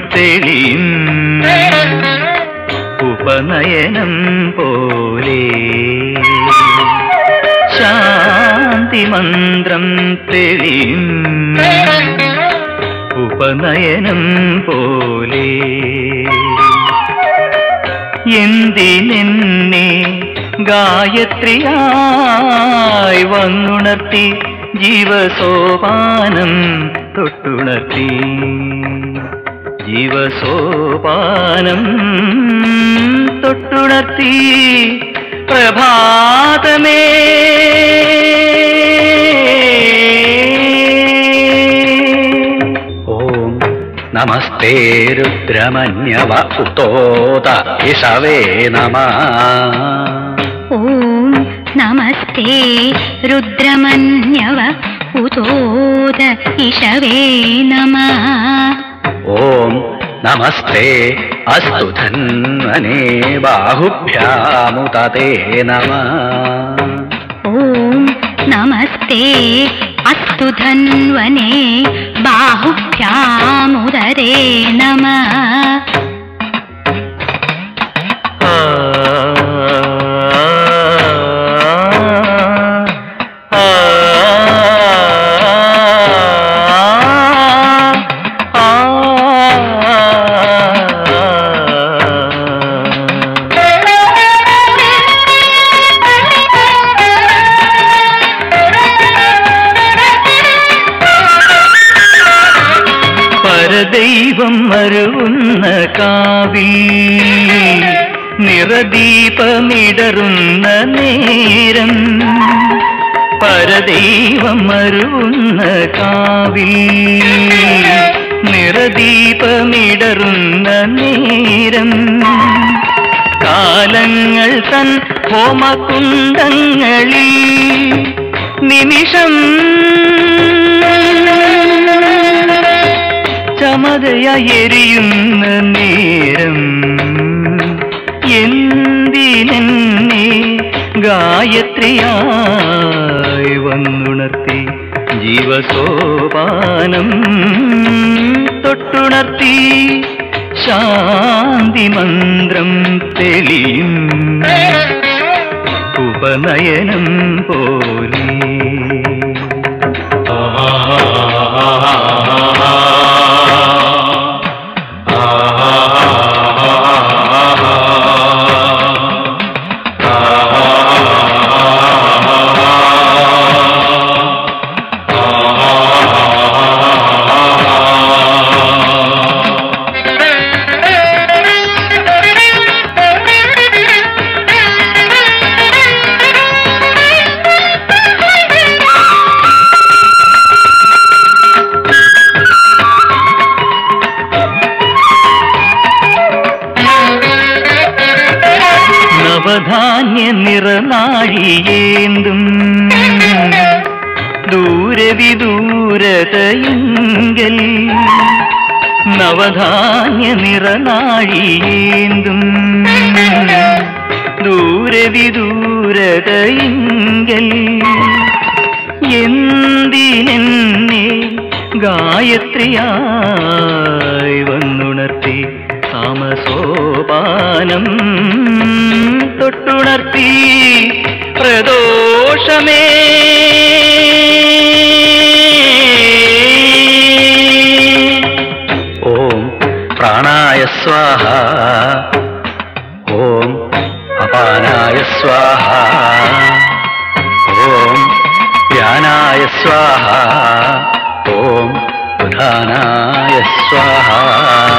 തെളിയും ഉപനയനം പോലെ ശാന്തി മന്ത്രം തെളിയും ഉപനയനം പോലെ എന്തിനെന്നെ ഗായത്രിയായി വന്നുണർത്തി ജീവസോപാനം തൊട്ടുണർത്തി ജീവസോപാനം തൊട്ടുണർത്തി പ്രഭാതമേ ഓം നമസ്തേ രുദ്രമന്യവ ഉത്തോത ഇഷവേ നമ ഓം നമസ്തേ രുദ്രമന്യവ ഉതോദ ഇഷവേ നമ ഓം നമസ്തേ അസ്തു ധന്വനേ ബാഹുഭ്യാമുതേ നമ ഓം നമസ്തേ അസ്തു ധന്വനേ ബാഹുഭ്യാമുദരേ നമ ആ, ആ, ആ, പരദൈവം മരുവുന്ന കാവിൽ നിറദീപമിടറുന്ന നേരം പരദൈവം മരുവുന്ന കാവിൽ നിറദീപമിടറുന്ന നേരം കാലങ്ങൾ തൻ ഹോമകുണ്ടങ്ങളിൽ നിമിഷം ചമതയെരിയുന്ന നേരം എന്തിനെന്നെ ഗായത്രിയായി വന്നുണർത്തി ജീവസോപാനം തൊട്ടുണർത്തി ശാന്തി മന്ത്രം തെളിയും ഉപനയനം പോലെ നവധാന്യ നിറനാഴിയേന്തും ദൂരെ വിദൂരതയെങ്കൽ നവധാന്യ നിറനാഴിയേന്തും ദൂരെ വിദൂരതയെങ്കൽ എന്തിനെന്നെ ഗായത്രിയായി വന്നുണർത്തി താമസോപാനം തൊട്ടുണർത്തി പ്രദോഷമേ ഓം പ്രാണായ സ്വാഹ ഓം അപാനായ സ്വാഹ ഓം ധ്യാനായ സ്വാഹ ഓം ഉദാനായ സ്വാഹ